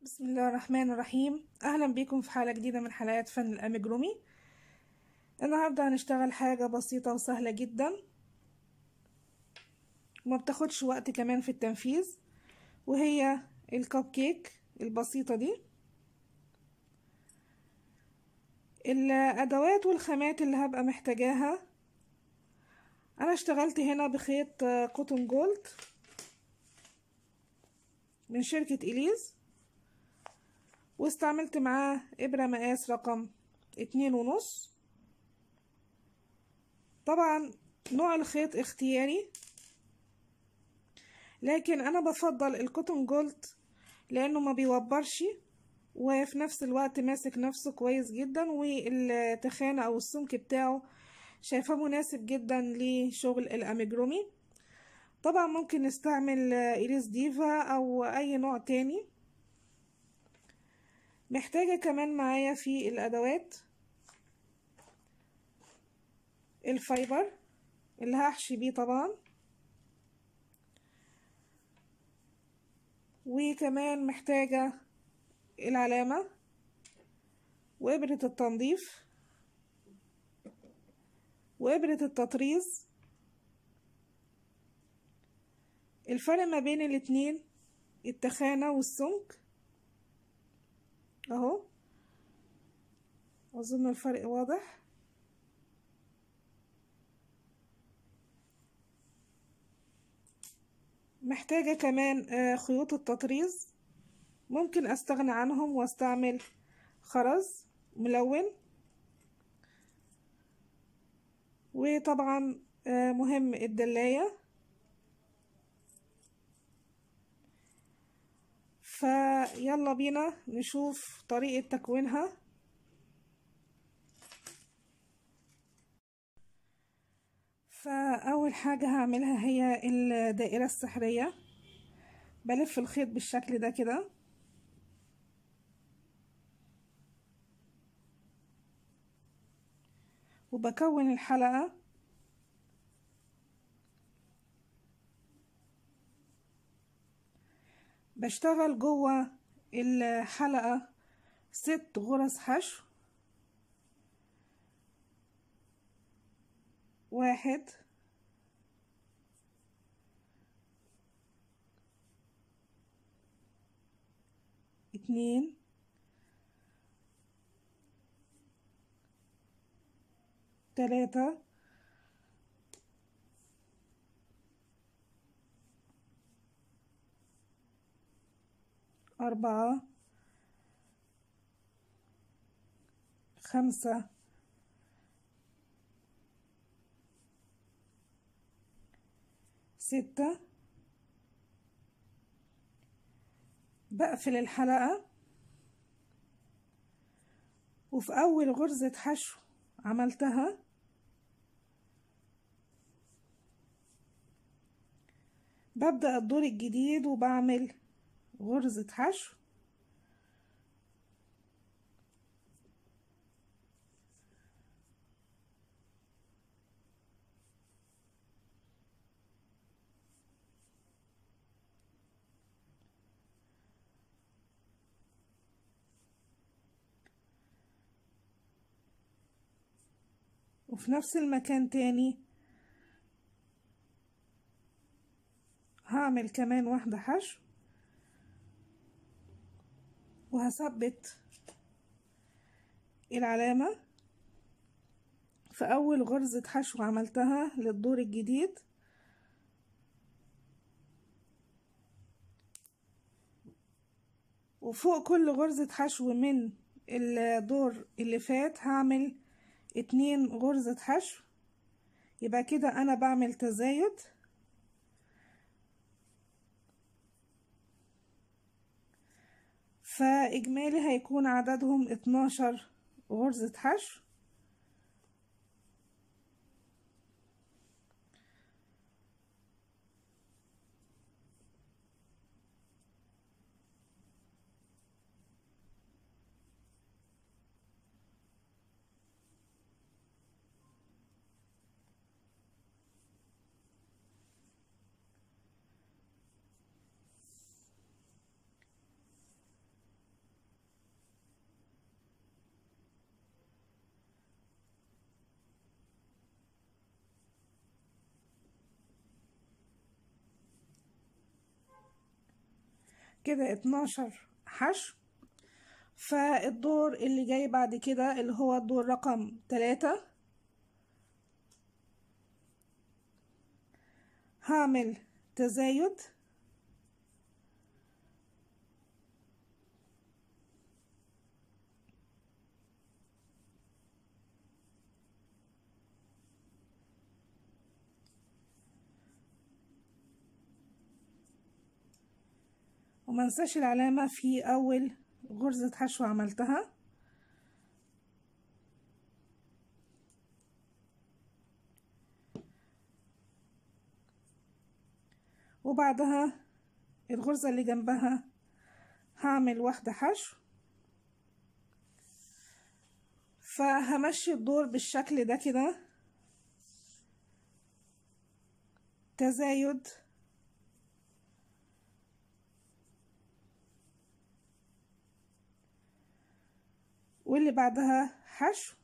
بسم الله الرحمن الرحيم اهلا بيكم في حلقة جديدة من حلقات فن الاميجرومي النهاردة هنشتغل حاجة بسيطة وسهلة جدا وما بتاخدش وقت كمان في التنفيذ وهي الكب كيك البسيطة دي الادوات والخامات اللي هبقى محتاجاها انا اشتغلت هنا بخيط قطن جولد من شركة إليز واستعملت معاه إبرة مقاس رقم اتنين ونص طبعا نوع الخيط اختياري لكن أنا بفضل الكوتون جولد لأنه ما بيوبرش وفي نفس الوقت ماسك نفسه كويس جدا والتخانة أو السمك بتاعه شايفاه مناسب جدا لشغل الأميجرومي طبعا ممكن نستعمل إيريس ديفا أو أي نوع تاني محتاجة كمان معايا في الأدوات الفايبر اللي هحشي بيه طبعا وكمان محتاجة العلامة وإبرة التنظيف وإبرة التطريز الفرق ما بين الاتنين التخانة والسمك اهو اظن الفرق واضح محتاجة كمان خيوط التطريز ممكن استغنى عنهم واستعمل خرز ملون وطبعا مهم الدلايه فيلا بينا نشوف طريقة تكوينها فأول حاجة هعملها هي الدائرة السحرية بلف الخيط بالشكل ده كده وبكون الحلقة بشتغل جوه الحلقة ست غرز حشو واحد اتنين تلاتة أربعة خمسة ستة بقفل الحلقة وفي أول غرزة حشو عملتها ببدأ الدور الجديد وبعمل غرزة حشو وفي نفس المكان تاني هعمل كمان واحدة حشو وهثبت العلامة في أول غرزة حشو عملتها للدور الجديد وفوق كل غرزة حشو من الدور اللي فات هعمل اتنين غرزة حشو يبقى كده أنا بعمل تزايد فإجمالي هيكون عددهم اتناشر غرزة حشو كده اتناشر حشو فالدور اللي جاي بعد كده اللي هو الدور رقم تلاتة هعمل تزايد ومنساش العلامة في أول غرزة حشو عملتها وبعدها الغرزة اللي جنبها هعمل واحدة حشو فهمشي الدور بالشكل ده كده تزايد واللي بعدها حشو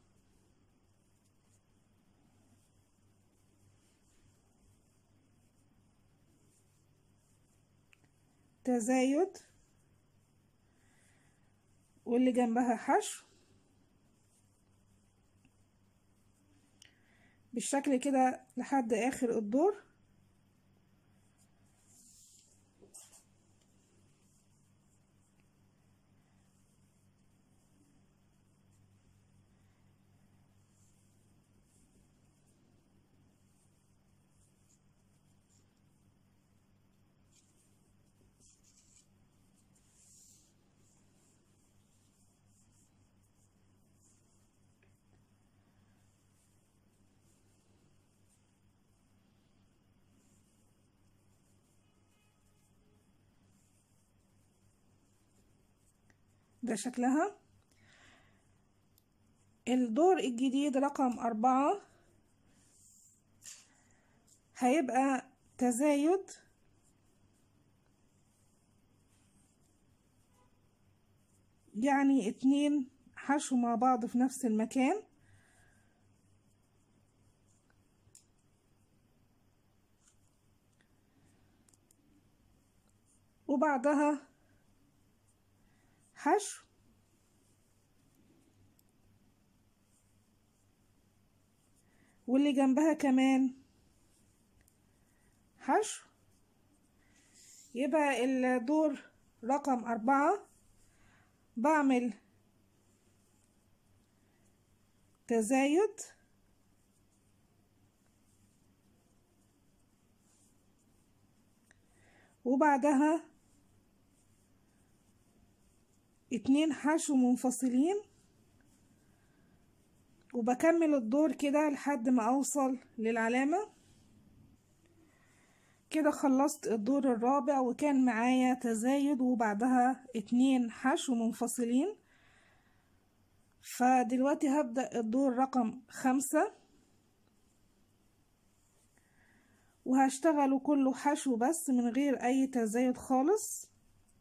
تزايد واللي جنبها حشو بالشكل كده لحد اخر الدور ده شكلها الدور الجديد رقم أربعة هيبقى تزايد يعني اتنين حشو مع بعض في نفس المكان وبعدها حشو واللي جنبها كمان حشو يبقى الدور رقم أربعة بعمل تزايد وبعدها اتنين حشو منفصلين وبكمل الدور كده لحد ما اوصل للعلامة كده خلصت الدور الرابع وكان معايا تزايد وبعدها اتنين حشو منفصلين فدلوقتي هبدأ الدور رقم خمسة وهشتغله كله حشو بس من غير اي تزايد خالص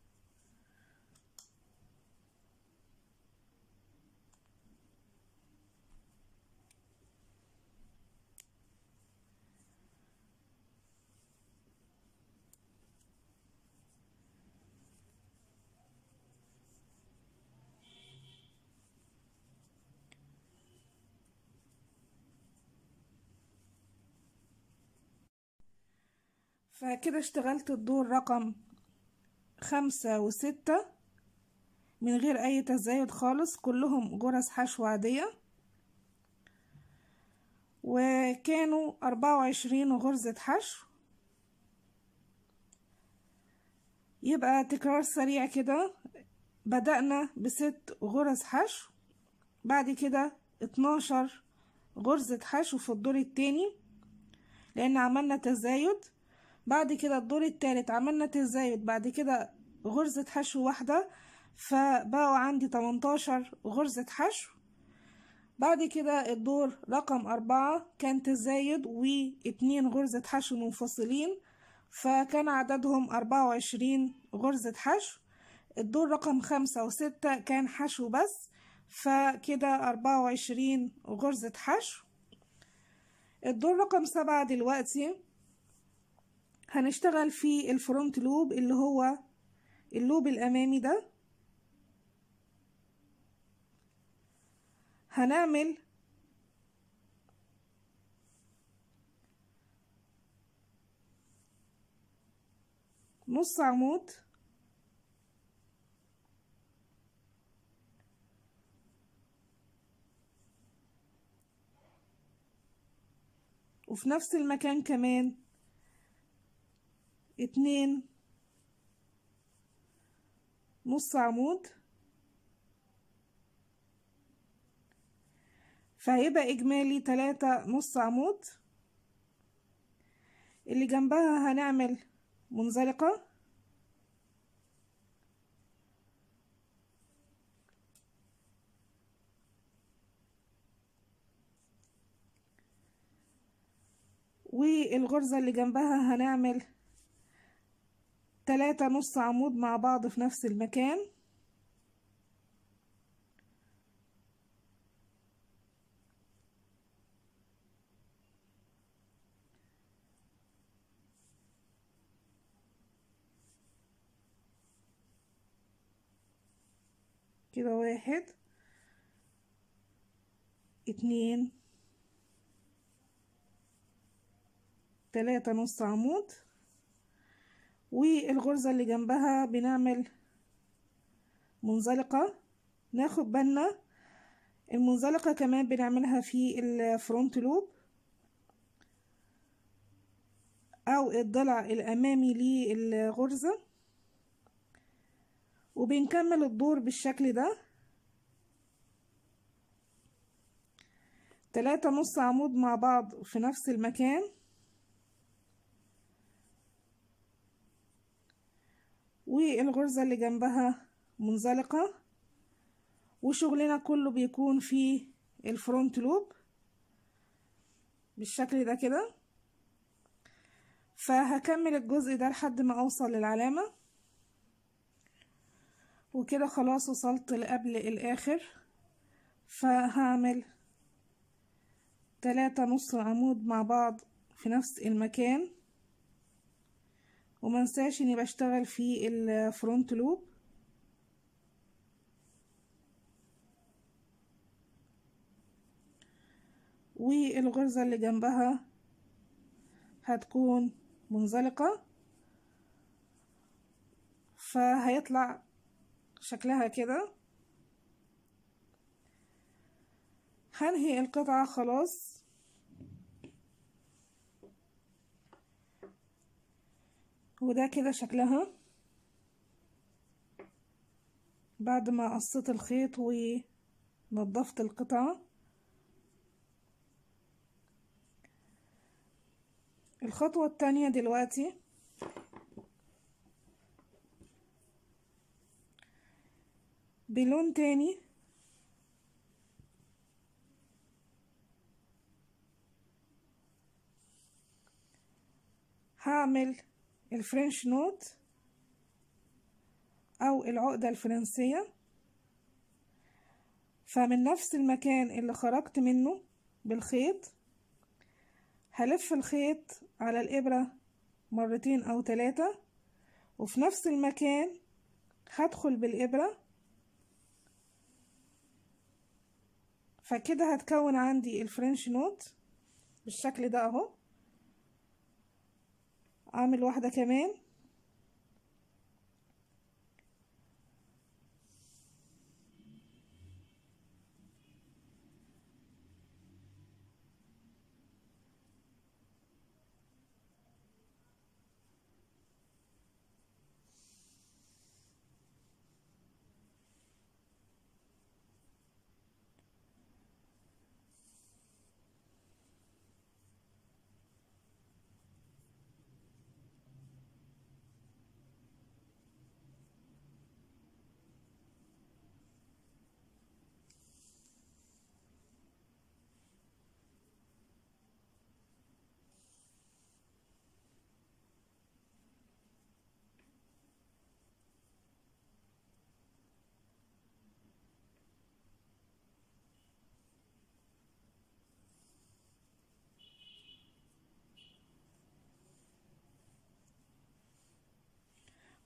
فكده اشتغلت الدور رقم خمسة وستة من غير اي تزايد خالص كلهم جرس حشو عادية وكانوا أربعة وعشرين غرزة حشو يبقى تكرار سريع كده بدأنا بست غرز حشو بعد كده اتناشر غرزة حشو في الدور التاني لأن عملنا تزايد بعد كده الدور التالت عملنا تزايد بعد كده غرزة حشو واحدة فبقوا عندي 18 غرزة حشو بعد كده الدور رقم أربعة كان تزايد واتنين غرزة حشو منفصلين فكان عددهم أربعة وعشرين غرزة حشو الدور رقم خمسة وستة كان حشو بس فكده أربعة وعشرين غرزة حشو الدور رقم سبعة دلوقتي هنشتغل في الفرونت لوب اللي هو اللوب الأمامي ده هنعمل نص عمود وفي نفس المكان كمان اتنين نص عمود فهيبقى إجمالي تلاتة نص عمود اللي جنبها هنعمل منزلقة والغرزة اللي جنبها هنعمل تلاتة نص عمود مع بعض في نفس المكان كده واحد اتنين تلاتة نص عمود والغرزة اللي جنبها بنعمل منزلقة ناخد بالنا المنزلقة كمان بنعملها في الفرونت لوب أو الضلع الأمامي للغرزة وبنكمل الدور بالشكل ده تلاتة نص عمود مع بعض في نفس المكان والغرزة اللي جنبها منزلقة وشغلنا كله بيكون في الفرونت لوب بالشكل ده كده فهكمل الجزء ده لحد ما اوصل للعلامة وكده خلاص وصلت لقبل الاخر فهعمل تلاتة نص عمود مع بعض في نفس المكان ومنساش اني بشتغل في الفرونت لوب والغرزة اللي جنبها هتكون منزلقة فهيطلع شكلها كده هنهي القطعة خلاص وده كده شكلها بعد ما قصيت الخيط ونضفت القطعة الخطوة التانية دلوقتي بلون تاني هعمل الفرنش نوت او العقدة الفرنسية فمن نفس المكان اللي خرجت منه بالخيط هلف الخيط على الإبرة مرتين أو ثلاثة وفي نفس المكان هدخل بالإبرة فكده هتكون عندي الفرنش نوت بالشكل ده اهو اعمل واحدة كمان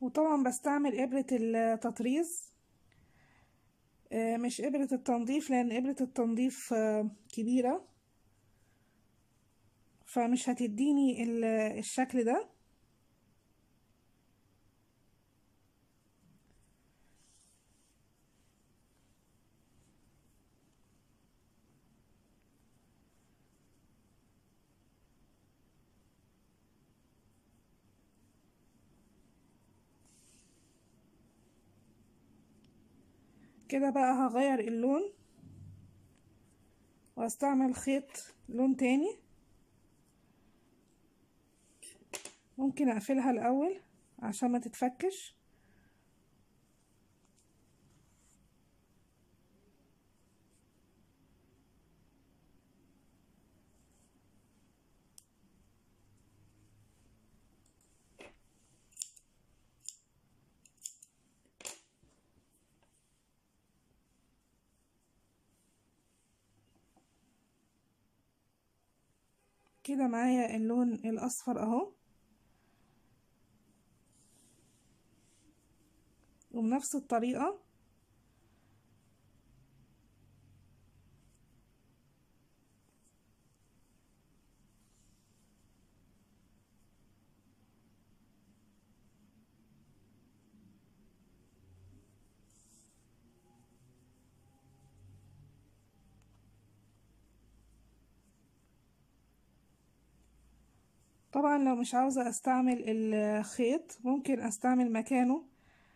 وطبعا بستعمل ابرة التطريز آه، مش ابرة التنظيف لان ابرة التنظيف آه، كبيرة فمش هتديني الشكل ده كده بقى هغير اللون واستعمل خيط لون تاني ممكن اقفلها الاول عشان ما تتفكش كده معايا اللون الاصفر اهو وبنفس الطريقة طبعا لو مش عاوزة استعمل الخيط ممكن استعمل مكانه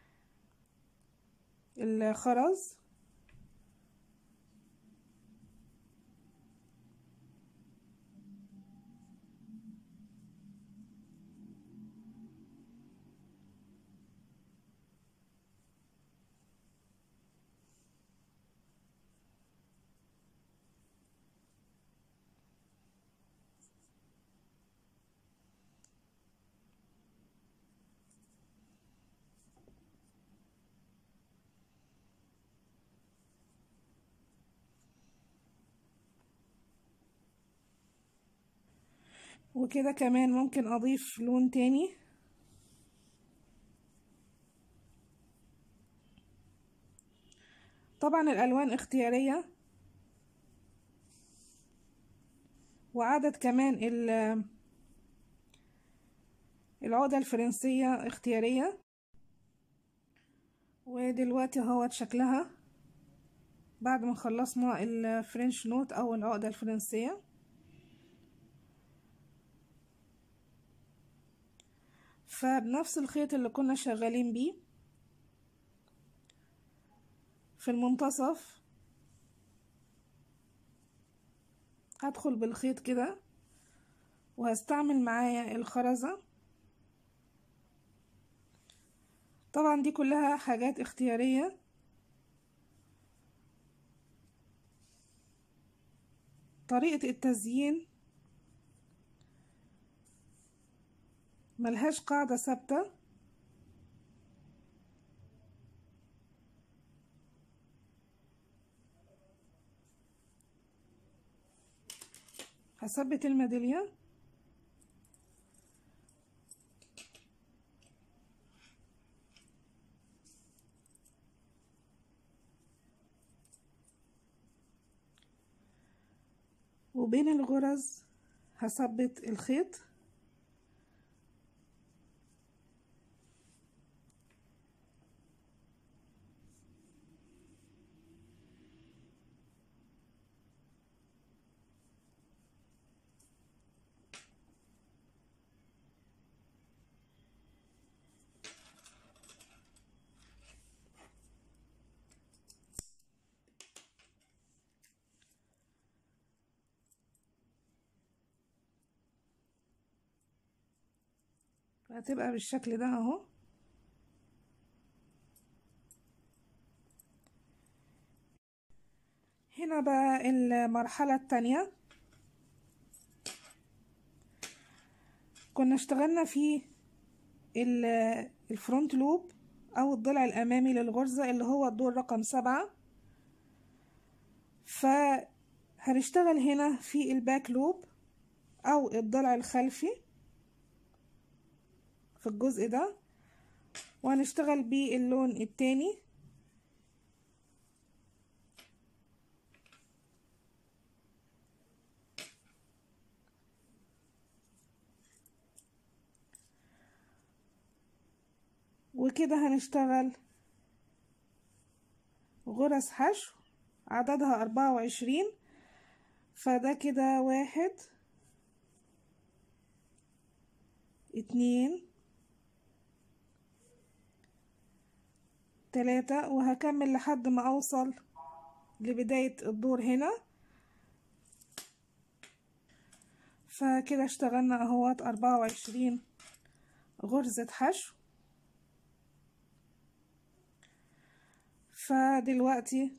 الخرز وكده كمان ممكن اضيف لون تاني طبعا الالوان اختيارية وعدد كمان العقدة الفرنسية اختيارية ودلوقتي اهوت شكلها بعد ما خلصنا الفرنش نوت او العقدة الفرنسية فبنفس الخيط اللي كنا شغالين بيه في المنتصف هدخل بالخيط كده وهستعمل معايا الخرزة طبعا دي كلها حاجات اختيارية طريقة التزيين ملهاش قاعدة ثابتة هثبت الميدالية وبين الغرز هثبت الخيط هتبقى بالشكل ده اهو هنا بقى المرحلة التانية كنا اشتغلنا في الفرونت لوب او الضلع الامامي للغرزة اللي هو الدور رقم سبعة فهنشتغل هنا في الباك لوب او الضلع الخلفي في الجزء ده وهنشتغل باللون التاني وكده هنشتغل غرز حشو عددها أربعة وعشرين فده كده واحد اتنين تلاتة وهكمل لحد ما أوصل لبداية الدور هنا فكده اشتغلنا اهوت أربعة وعشرين غرزة حشو فدلوقتي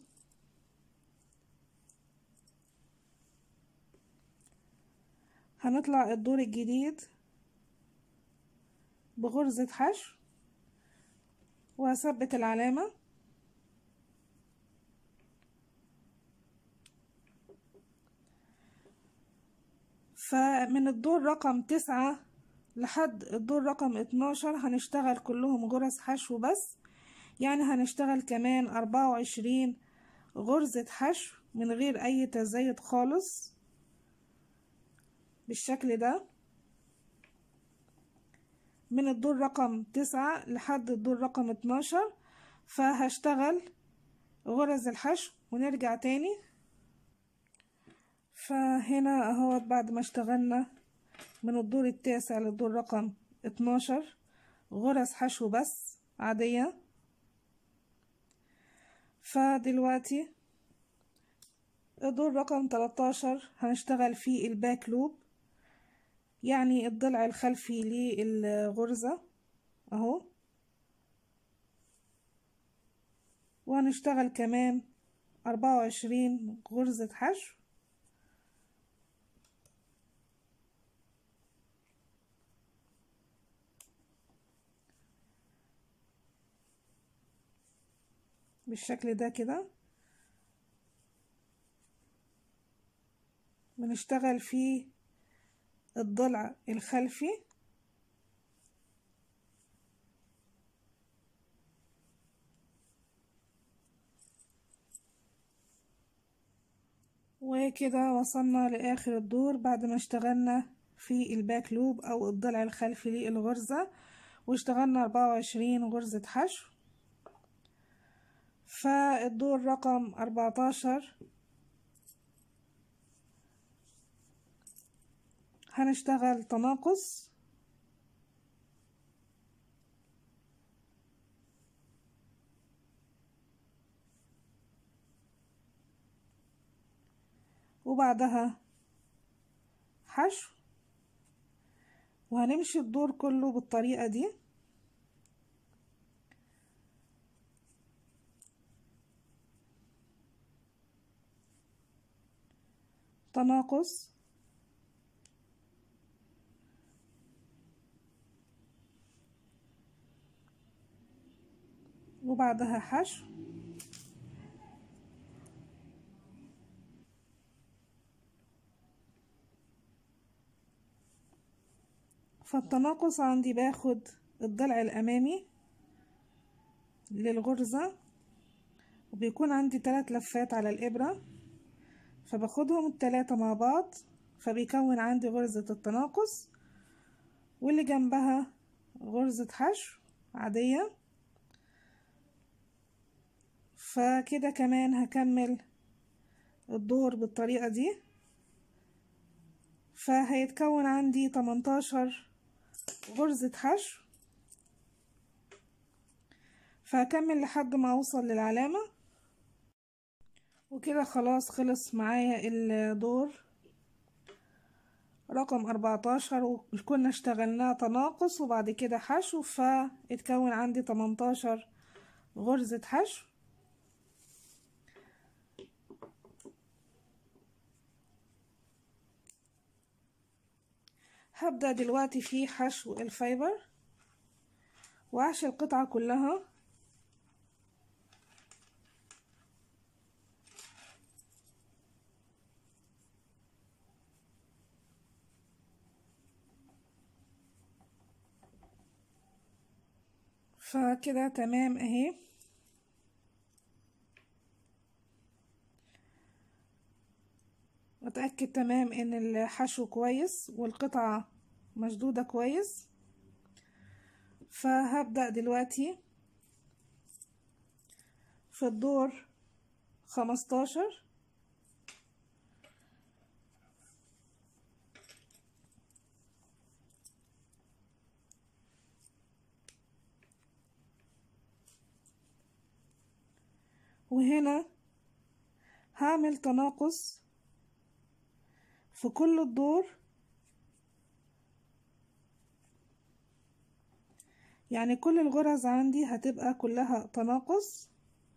هنطلع الدور الجديد بغرزة حشو وهثبت العلامة فمن الدور رقم تسعة لحد الدور رقم اتناشر هنشتغل كلهم غرز حشو بس يعني هنشتغل كمان أربعة وعشرين غرزة حشو من غير أي تزايد خالص بالشكل ده من الدور رقم تسعة لحد الدور رقم اتناشر فهشتغل غرز الحشو ونرجع تاني فهنا اهوت بعد ما اشتغلنا من الدور التاسع للدور رقم اتناشر غرز حشو بس عادية فدلوقتي الدور رقم 13 هنشتغل فيه الباك لوب يعني الضلع الخلفي للغرزة اهو وهنشتغل كمان أربعة وعشرين غرزة حشو بالشكل ده كده بنشتغل فيه الضلع الخلفي وكده وصلنا لآخر الدور بعد ما اشتغلنا في الباك لوب أو الضلع الخلفي للغرزة واشتغلنا أربعة وعشرين غرزة حشو فالدور رقم أربعتاشر هنشتغل تناقص وبعدها حشو وهنمشي الدور كله بالطريقة دي تناقص وبعدها حشو فالتناقص عندي باخد الضلع الأمامي للغرزة وبيكون عندي تلات لفات على الإبرة فباخدهم التلاتة مع بعض فبيكون عندي غرزة التناقص واللي جنبها غرزة حشو عادية فكده كمان هكمل الدور بالطريقة دي فهيتكون عندي 18 غرزة حشو فهكمل لحد ما اوصل للعلامة وكده خلاص خلص معايا الدور رقم 14 وكنا اشتغلناه تناقص وبعد كده حشو فاتكون عندي 18 غرزة حشو هبدأ دلوقتي في حشو الفايبر وأحشي القطعة كلها فكده تمام اهي واتأكد تمام ان الحشو كويس والقطعة مشدودة كويس فهبدأ دلوقتي في الدور خمستاشر وهنا هعمل تناقص في كل الدور يعني كل الغرز عندي هتبقى كلها تناقص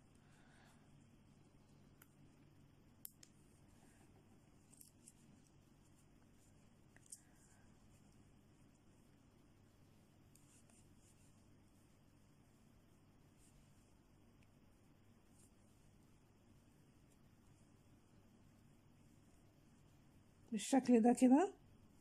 بالشكل ده كده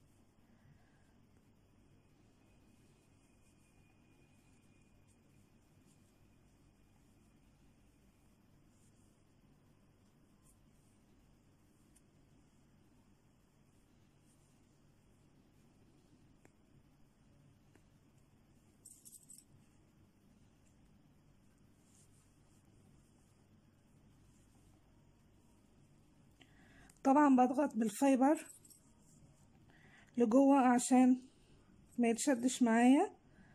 طبعا بضغط بالفايبر لجوه عشان ما يتشدش معايا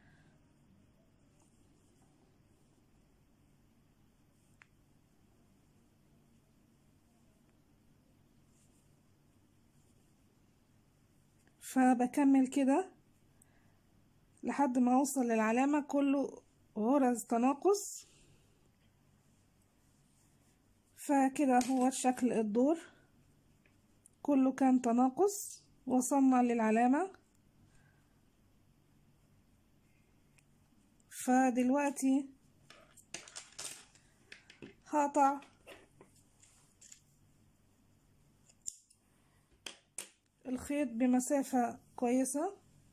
فبكمل كده لحد ما اوصل للعلامة كله غرز تناقص فكده هو شكل الدور كله كان تناقص وصلنا للعلامة فدلوقتي هقطع الخيط بمسافة كويسة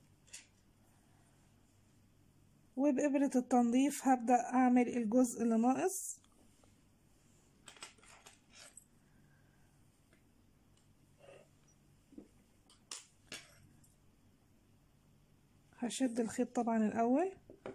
وبإبرة التنظيف هبدأ أعمل الجزء اللي ناقص هشد الخيط طبعا الأول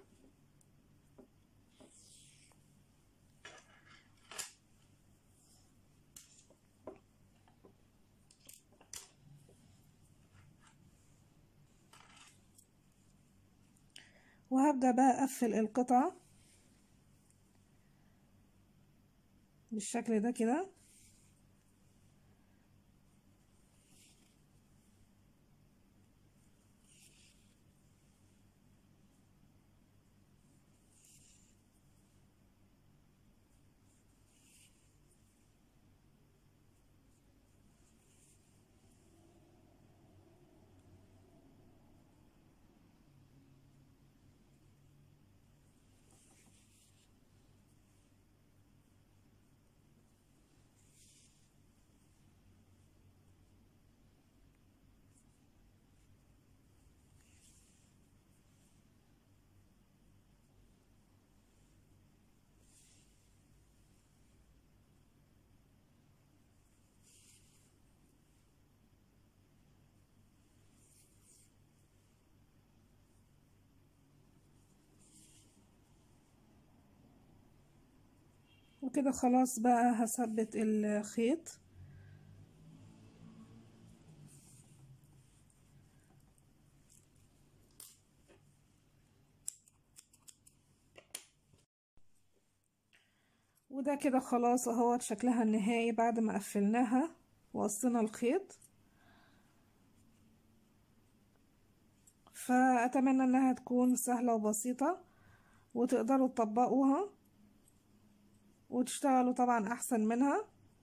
وهبدأ بقى أقفل القطعة بالشكل ده كده وكده خلاص بقى هثبت الخيط وده كده خلاص اهوت شكلها النهائي بعد ما قفلناها وقصينا الخيط فأتمنى انها تكون سهلة وبسيطة وتقدروا تطبقوها وتشتغلوا طبعا احسن منها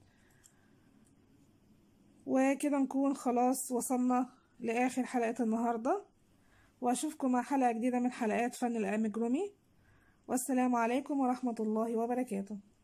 وكده نكون خلاص وصلنا لاخر حلقة النهاردة واشوفكم مع حلقة جديدة من حلقات فن الامجرومي والسلام عليكم ورحمة الله وبركاته